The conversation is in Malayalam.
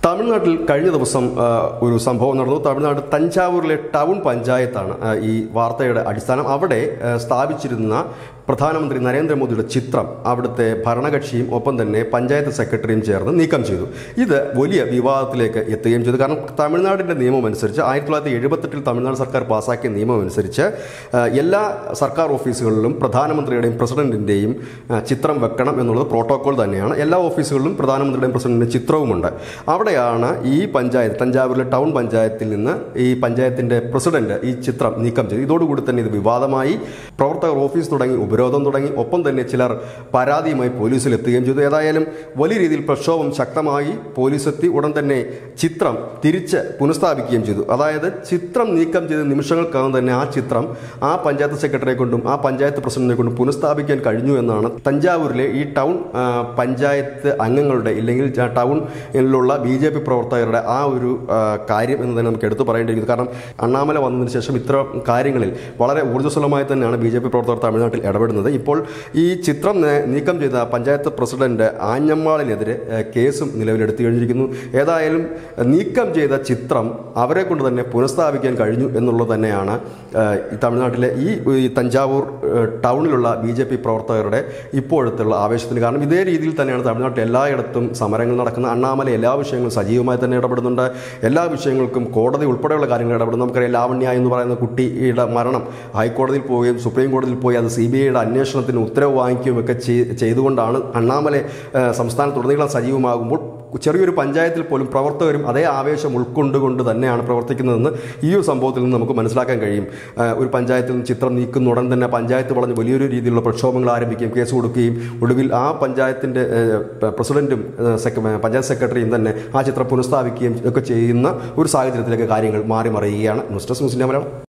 തമിഴ്നാട്ടിൽ കഴിഞ്ഞ ദിവസം ആ, ഒരു സംഭവം നടന്നു തമിഴ്നാട് തഞ്ചാവൂരിലെ ടൗൺ പഞ്ചായത്താണ് ആ, ഈ വാർത്തയുടെ അടിസ്ഥാനം അവിടെ ആ, സ്ഥാപിച്ചിരുന്ന പ്രധാനമന്ത്രി നരേന്ദ്രമോദിയുടെ ചിത്രം അവിടുത്തെ ഭരണകക്ഷിയും ഒപ്പം തന്നെ പഞ്ചായത്ത് സെക്രട്ടറിയും ചേർന്ന് നീക്കം ചെയ്തു ഇത് വലിയ വിവാദത്തിലേക്ക് എത്തുകയും ചെയ്തു കാരണം തമിഴ്നാടിൻ്റെ നിയമം അനുസരിച്ച് ആയിരത്തി തൊള്ളായിരത്തി എഴുപത്തെട്ടിൽ തമിഴ്നാട് സർക്കാർ പാസാക്കിയ നിയമം അനുസരിച്ച് ആ, എല്ലാ സർക്കാർ ഓഫീസുകളിലും പ്രധാനമന്ത്രിയുടെയും പ്രസിഡന്റിൻ്റെയും ചിത്രം വെക്കണം എന്നുള്ളത് പ്രോട്ടോകോൾ തന്നെയാണ് എല്ലാ ഓഫീസുകളിലും പ്രധാനമന്ത്രിയുടെയും പ്രസിഡന്റിൻ്റെയും ചിത്രവുമുണ്ട് അവിടെയാണ് ഈ പഞ്ചായത്ത് തഞ്ചാവൂരിലെ ടൗൺ പഞ്ചായത്തിൽ നിന്ന് ഈ പഞ്ചായത്തിൻ്റെ പ്രസിഡന്റ് ഈ ചിത്രം നീക്കം ചെയ്തു ഇതോടുകൂടി തന്നെ ഇത് വിവാദമായി പ്രവർത്തകർ ഓഫീസ് തുടങ്ങി ഉപരോധം തുടങ്ങി ഒപ്പം തന്നെ ചിലർ പരാതിയുമായി പോലീസിൽ എത്തുകയും ചെയ്തു ഏതായാലും വലിയ രീതിയിൽ പ്രക്ഷോഭം ശക്തമായി പോലീസ് എത്തി ഉടൻ തന്നെ ചിത്രം തിരിച്ച് പുനഃസ്ഥാപിക്കുകയും ചെയ്തു അതായത് ചിത്രം നീക്കം ചെയ്ത നിമിഷങ്ങൾക്കകം തന്നെ ആ ചിത്രം ആ പഞ്ചായത്ത് സെക്രട്ടറിയെ കൊണ്ടും ആ പഞ്ചായത്ത് പ്രസിഡന്റിനെ കൊണ്ടും പുനഃസ്ഥാപിക്കാൻ കഴിഞ്ഞു എന്നാണ് തഞ്ചാവൂരിലെ ഈ ടൗൺ ആ, പഞ്ചായത്ത് അംഗങ്ങളുടെ ഇല്ലെങ്കിൽ ആ ടൗണിലുള്ള ബി ജെ പി പ്രവർത്തകരുടെ ആ ഒരു ആ, കാര്യം എന്ന് തന്നെ നമുക്ക് എടുത്തു പറയേണ്ടിയിരിക്കുന്നു കാരണം അണ്ണാമല വന്നതിന് ശേഷം ഇത്തരം കാര്യങ്ങളിൽ വളരെ ഊർജ്ജസ്വലമായി തന്നെയാണ് ബി ജെ പി പ്രവർത്തകർ തമിഴ്നാട്ടിൽ ഇടപെടുന്നത് ഇപ്പോൾ ഈ ചിത്രം നേ- നീക്കം ചെയ്ത പഞ്ചായത്ത് പ്രസിഡന്റ് ആഞ്ഞമ്മാളിനെതിരെ ആ, കേസും നിലവിലെടുത്തു കഴിഞ്ഞിരിക്കുന്നു ഏതായാലും ആ, നീക്കം ചെയ്ത ചിത്രം അവരെ കൊണ്ട് തന്നെ പുനഃസ്ഥാപിക്കാൻ കഴിഞ്ഞു എന്നുള്ളത് തന്നെയാണ് ആ, ഈ തമിഴ്നാട്ടിലെ ഈ ഈ തഞ്ചാവൂർ ആ, ടൗണിലുള്ള ബി ജെ പി പ്രവർത്തകരുടെ ഇപ്പോഴത്തുള്ള ആവേശത്തിന് കാരണം ഇതേ രീതിയിൽ തന്നെയാണ് തമിഴ്നാട്ടിൽ എല്ലായിടത്തും സമരങ്ങൾ നടക്കുന്ന അണ്ണാമല എല്ലാ വിഷയങ്ങളും സജീവമായി തന്നെ ഇടപെടുന്നുണ്ട് എല്ലാ വിഷയങ്ങൾക്കും കോടതി ഉൾപ്പെടെയുള്ള കാര്യങ്ങൾ ഇടപെടുന്നു നമുക്കറിയാം ലാവണ്യ എന്ന് പറയുന്ന കുട്ടിയുടെ മരണം ഹൈക്കോടതിയിൽ പോവുകയും സുപ്രീം കോടതിയിൽ പോയി അത് സി ബി ഐയുടെ അന്വേഷണത്തിന് ഉത്തരവ് വാങ്ങിക്കുകയും ഒക്കെ ചെയ്- ചെയ്തുകൊണ്ടാണ് അണ്ണാമല ആ, സംസ്ഥാനത്തുടനീളം സജീവമാകുമ്പോൾ ചെറിയൊരു പഞ്ചായത്തിൽ പോലും പ്രവർത്തകരും അതേ ആവേശം ഉൾക്കൊണ്ടുകൊണ്ട് തന്നെയാണ് പ്രവർത്തിക്കുന്നതെന്ന് ഈ ഒരു സംഭവത്തിൽ നിന്ന് നമുക്ക് മനസ്സിലാക്കാൻ കഴിയും ആ, ഒരു പഞ്ചായത്തിൽ നിന്ന് ചിത്രം നീക്കുന്ന ഉടൻ തന്നെ പഞ്ചായത്ത് വളഞ്ഞ് വലിയൊരു രീതിയിലുള്ള പ്രക്ഷോഭങ്ങൾ ആരംഭിക്കുകയും കേസ് കൊടുക്കുകയും ഒടുവിൽ ആ പഞ്ചായത്തിൻ്റെ പ്രസിഡന്റും ഏ, സെക്ര- പഞ്ചായത്ത് സെക്രട്ടറിയും തന്നെ ആ ചിത്രം പുനഃസ്ഥാപിക്കുകയും ഒക്കെ ചെയ്യുന്ന ഒരു സാഹചര്യത്തിലേക്ക് കാര്യങ്ങൾ മാറി മറിയുകയാണ് ന്യൂസ് ഡെസ്ക് മുസ്ലിം മലയാളം